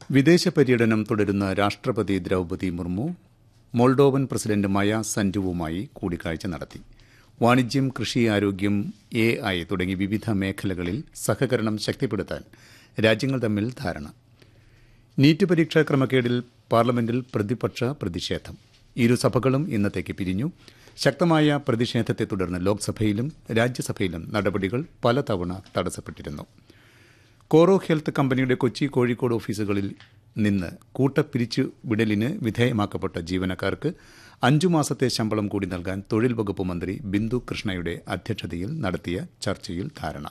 വിദേശ പര്യടനം തുടരുന്ന രാഷ്ട്രപതി ദ്രൗപതി മുർമു മോൾഡോവൻ പ്രസിഡന്റ് മയ സന്റുവുമായി കൂടിക്കാഴ്ച നടത്തി വാണിജ്യം കൃഷി ആരോഗ്യം എ ഐ തുടങ്ങി വിവിധ മേഖലകളിൽ സഹകരണം ശക്തിപ്പെടുത്താൻ രാജ്യങ്ങൾ തമ്മിൽ ധാരണ നീറ്റ് പരീക്ഷാ ക്രമക്കേടിൽ പാർലമെന്റിൽ പ്രതിപക്ഷ പ്രതിഷേധം ഇരുസഭകളും ഇന്നത്തേക്ക് പിരിഞ്ഞു ശക്തമായ പ്രതിഷേധത്തെ തുടർന്ന് ലോക്സഭയിലും രാജ്യസഭയിലും നടപടികൾ പലതവണ തടസ്സപ്പെട്ടിരുന്നു കോറോ ഹെൽത്ത് കമ്പനിയുടെ കൊച്ചി കോഴിക്കോട് ഓഫീസുകളിൽ നിന്ന് കൂട്ടപ്പിരിച്ചു വിടലിന് വിധേയമാക്കപ്പെട്ട ജീവനക്കാർക്ക് അഞ്ചു മാസത്തെ ശമ്പളം കൂടി നൽകാൻ തൊഴിൽ വകുപ്പ് മന്ത്രി ബിന്ദു കൃഷ്ണയുടെ അധ്യക്ഷതയിൽ നടത്തിയ ചർച്ചയിൽ ധാരണ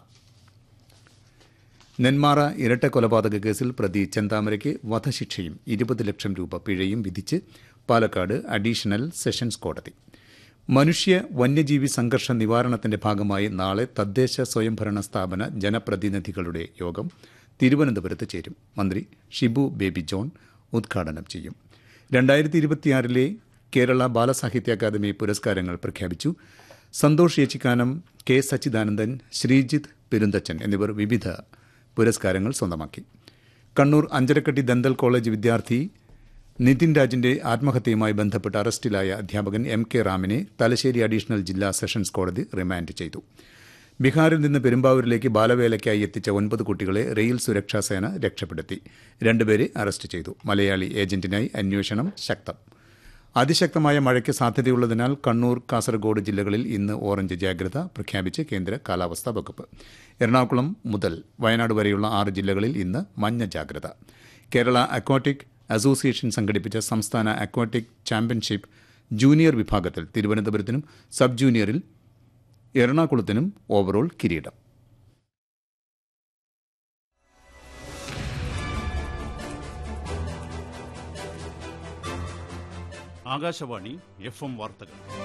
നെന്മാറ ഇരട്ട കൊലപാതക കേസിൽ പ്രതി ചെന്താമരയ്ക്ക് വധശിക്ഷയും ഇരുപത് ലക്ഷം രൂപ പിഴയും വിധിച്ച് പാലക്കാട് അഡീഷണൽ സെഷൻസ് കോടതി മനുഷ്യ വന്യജീവി സംഘർഷ നിവാരണത്തിന്റെ ഭാഗമായി നാളെ തദ്ദേശ സ്വയംഭരണ സ്ഥാപന ജനപ്രതിനിധികളുടെ യോഗം തിരുവനന്തപുരത്ത് ചേരും മന്ത്രി ഷിബു ബേബി ജോൺ ഉദ്ഘാടനം ചെയ്യും രണ്ടായിരത്തി ഇരുപത്തിയാറിലെ കേരള ബാലസാഹിത്യ അക്കാദമി പുരസ്കാരങ്ങൾ പ്രഖ്യാപിച്ചു സന്തോഷ് ഏച്ചിക്കാനം കെ സച്ചിദാനന്ദൻ ശ്രീജിത്ത് പെരുന്തച്ചൻ എന്നിവർ വിവിധ പുരസ്കാരങ്ങൾ സ്വന്തമാക്കി കണ്ണൂർ അഞ്ചരക്കട്ടി ദന്തൽ കോളേജ് വിദ്യാർത്ഥി നിതിൻ രാജിന്റെ ആത്മഹത്യയുമായി ബന്ധപ്പെട്ട് അറസ്റ്റിലായ അധ്യാപകൻ എം കെ റാമിനെ തലശ്ശേരി അഡീഷണൽ ജില്ലാ സെഷൻസ് കോടതി റിമാൻഡ് ചെയ്തു ബീഹാറിൽ നിന്ന് പെരുമ്പാവൂരിലേക്ക് ബാലവേലയ്ക്കായി എത്തിച്ച ഒൻപത് കുട്ടികളെ റെയിൽ സുരക്ഷാ സേന രക്ഷപ്പെടുത്തി രണ്ടുപേരെ അറസ്റ്റ് ചെയ്തു മലയാളി ഏജന്റിനായി അന്വേഷണം ശക്തം അതിശക്തമായ മഴയ്ക്ക് സാധ്യതയുള്ളതിനാൽ കണ്ണൂർ കാസർഗോഡ് ജില്ലകളിൽ ഇന്ന് ഓറഞ്ച് ജാഗ്രത പ്രഖ്യാപിച്ച് കേന്ദ്ര കാലാവസ്ഥാ വകുപ്പ് എറണാകുളം മുതൽ വയനാട് വരെയുള്ള ആറ് ജില്ലകളിൽ ഇന്ന് മഞ്ഞ ജാഗ്രത കേരള അക്വാട്ടിക് അസോസിയേഷൻ സംഘടിപ്പിച്ച സംസ്ഥാന അക്വാട്ടിക് ചാമ്പ്യൻഷിപ്പ് ജൂനിയർ വിഭാഗത്തിൽ തിരുവനന്തപുരത്തിനും സബ് ജൂനിയറിൽ എറണാകുളത്തിനും ഓവറോൾ കിരീടം ആകാശവാണി എഫ് എം വാർത്തകൾ